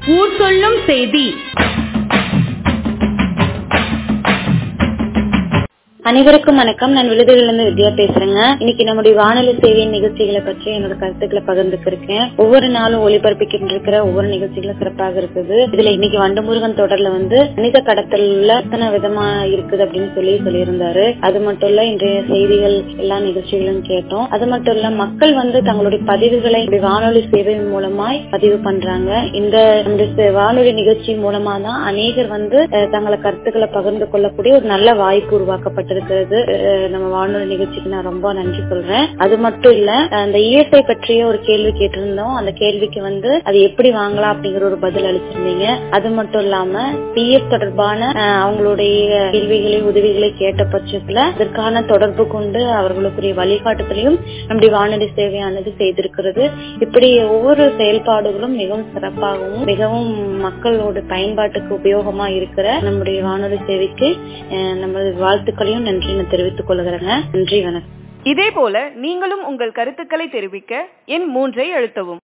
ஊர் சொல்லும் செய்தி அனைவருக்கும் வணக்கம் நான் விழுதுகளிலிருந்து வித்யா பேசுறேங்க இன்னைக்கு நம்முடைய வானொலி சேவை நிகழ்ச்சிகளை பற்றி என்னோட கருத்துக்களை பகிர்ந்துக்கு இருக்கேன் ஒவ்வொரு நாளும் ஒளிபரப்பிக்கிட்டு இருக்கிற ஒவ்வொரு நிகழ்ச்சிகளும் சிறப்பாக இருக்குது இதுல இன்னைக்கு வண்டமுருகன் தொடர்ல வந்து மனித கடத்தல்ல எத்தனை விதமா இருக்குது அப்படின்னு சொல்லி சொல்லியிருந்தாரு அது மட்டும் இல்ல இன்றைய செய்திகள் எல்லா நிகழ்ச்சிகளும் கேட்டோம் அது மட்டும் இல்ல மக்கள் வந்து தங்களுடைய பதிவுகளை இப்படி வானொலி சேவை மூலமாய் பதிவு பண்றாங்க இந்த நம்முடைய சே- வானொலி நிகழ்ச்சி மூலமா தான் அநேகர் வந்து அஹ், தங்களை கருத்துக்களை பகிர்ந்து கொள்ளக்கூடிய ஒரு நல்ல வாய்ப்பு உருவாக்கப்பட்டிருக்கிறது அஹ், நம்ம வானொலி நிகழ்ச்சிக்கு நான் ரொம்ப நன்றி சொல்றேன் அது மட்டும் இல்ல அஹ், அந்த இஎஸ்ஐ பற்றிய ஒரு கேள்வி கேட்டிருந்தோம் அந்த கேள்விக்கு வந்து அது எப்படி வாங்கலாம் அப்படிங்கிற ஒரு பதில் அளிச்சிருந்தீங்க அது மட்டும் இல்லாம பிஎஃப் தொடர்பான அஹ், அவங்களுடைய கேள்விகளை உதவிகளை கேட்ட பட்சத்துல அதற்கான தொடர்பு கொண்டு அவர்களுக்குரிய வழிகாட்டுதலையும் நம்முடைய வானொலி சேவையானது செய்திருக்கிறது இப்படி ஒவ்வொரு செயல்பாடுகளும் மிகவும் சிறப்பாகவும் மிகவும் மக்களோட பயன்பாட்டுக்கு உபயோகமா இருக்கிற நம்முடைய வானொலி சேவைக்கு அஹ், நமது வாழ்த்துக்களையும் நன்றி நான் தெரிவித்துக் கொள்கிறேங்க நன்றி வணக்கம் இதே போல நீங்களும் உங்கள் கருத்துக்களை தெரிவிக்க எண் மூன்றை அழுத்தவும்